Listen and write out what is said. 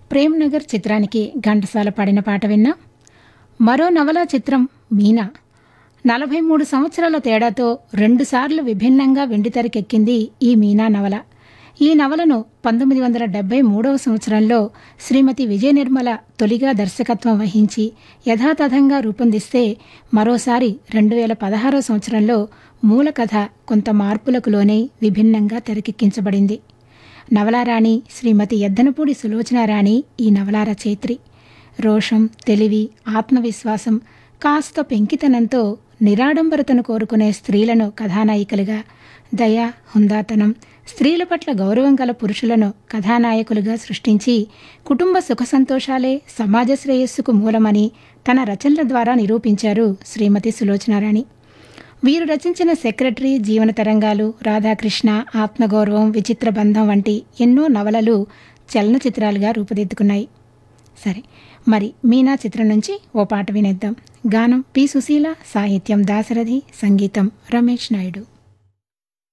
ప్రేమ్ నగర్ చిత్రానికి ఘంటసాల పాడిన పాట విన్నా మరో నవలా చిత్రం మీనా నలభై మూడు సంవత్సరాల తేడాతో రెండుసార్లు విభిన్నంగా వెండితెరకెక్కింది ఈ మీనా నవల ఈ నవలను పంతొమ్మిది వందల డెబ్బై మూడవ సంవత్సరంలో శ్రీమతి విజయ నిర్మల తొలిగా దర్శకత్వం వహించి యథాతథంగా రూపొందిస్తే మరోసారి రెండు వేల పదహారవ సంవత్సరంలో మూల కథ కొంత మార్పులకు లోనై విభిన్నంగా తెరకెక్కించబడింది నవలారాణి శ్రీమతి ఎద్దనపూడి సులోచనారాణి ఈ నవల రచయిత్రి రోషం తెలివి ఆత్మవిశ్వాసం కాస్త పెంకితనంతో నిరాడంబరతను కోరుకునే స్త్రీలను కథానాయికలుగా దయ హుందాతనం స్త్రీల పట్ల గౌరవం గల పురుషులను కథానాయకులుగా సృష్టించి కుటుంబ సుఖ సంతోషాలే సమాజ శ్రేయస్సుకు మూలమని తన రచనల ద్వారా నిరూపించారు శ్రీమతి సులోచనారాణి వీరు రచించిన సెక్రటరీ జీవన తరంగాలు రాధాకృష్ణ ఆత్మగౌరవం విచిత్ర బంధం వంటి ఎన్నో నవలలు చలనచిత్రాలుగా రూపుదిద్దుకున్నాయి సరే మరి మీనా చిత్రం నుంచి ఓ పాట వినేద్దాం గానం పి సుశీల సాహిత్యం దాశరథి సంగీతం రమేష్ నాయుడు